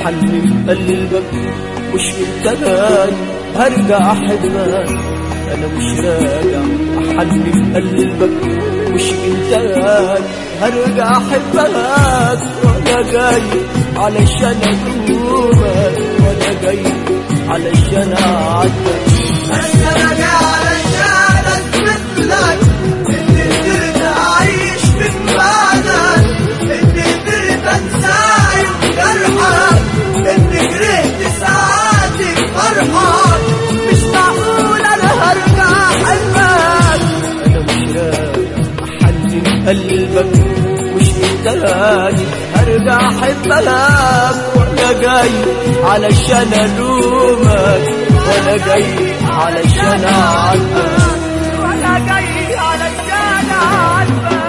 احنن قلبك مش انت تاني هرجع احبك انا مش راجع احنن قلبك مش انت تاني هرجع احبك وانا جاي علشان ادومك وانا جاي علشان اعدك انا راجع علشان اثبت لك اني قدرت اعيش من بعدك اني قدرت انسى يوم جرحك اني كرهت ساعاتي فرحك مش معقول انا هرجع احبك انا مش راجع احنن قلبك مش انت تاني هرجع احبك وانا جاي علشان الومك وانا جاي علشان اعدك وانا جاي علشان اعاتبك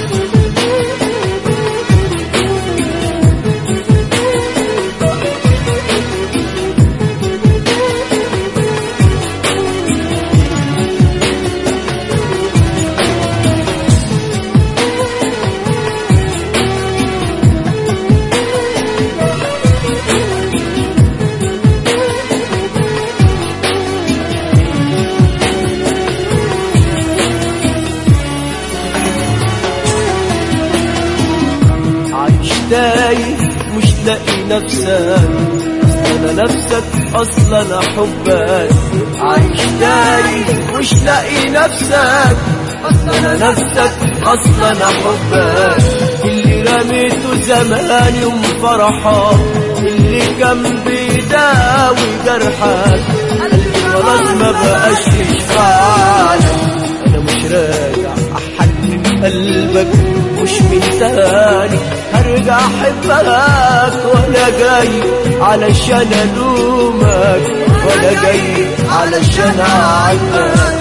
عايش تايه مش لاقي نفسك انا نفسك اصلا حبك عايش تايه مش لاقي نفسك انا نفسك اصلا حبك اللي رميته زمان يوم فرحك اللي كان بيداوي جرحك قلبي خلاص ما بقاش يشفعلك انا مش راجع احنن قلبك مش من تاني هرجع احبك وانا جاي علشان الومك وانا جاي علشان اعدك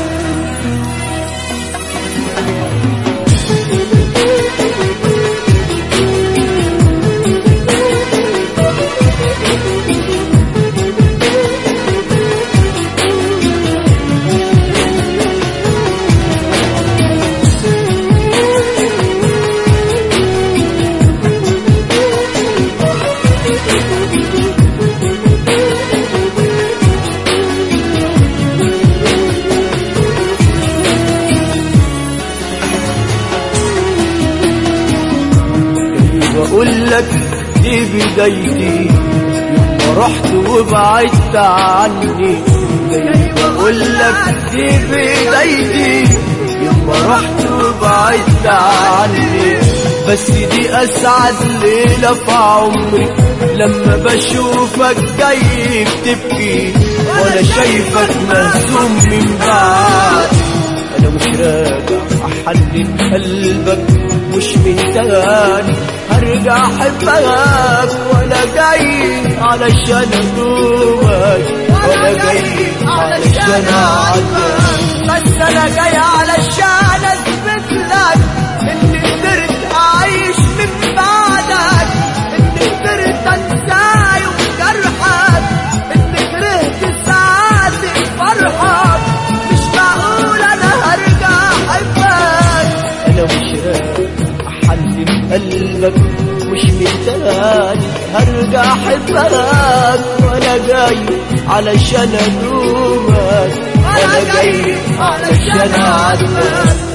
واقول لك دي بدايتي يوم ما رحت وبعدت عني جاي بقول لك دي بدايتي يوم ما رحت وبعدت عني بس دي اسعد ليله في عمري لما بشوفك جاي بتبكي وانا شايفك مهزوم من بعد انا مش راجع احنن قلبك مش من تاني هرجع احبك وانا جاي علشان ادومك وانا جاي علشان اعدك بس انا جاي علشان اثبت لك اني قدرت اعيش من بعدك اني قدرت انسى يوم جرحك اني كرهت ساعاتي فرحك مش معقول انا هرجع احبك انا مش راجع احنن قلبك مش من تاني هرجع احبك وانا جاي علشان ادومك وانا جاي علشان اعدك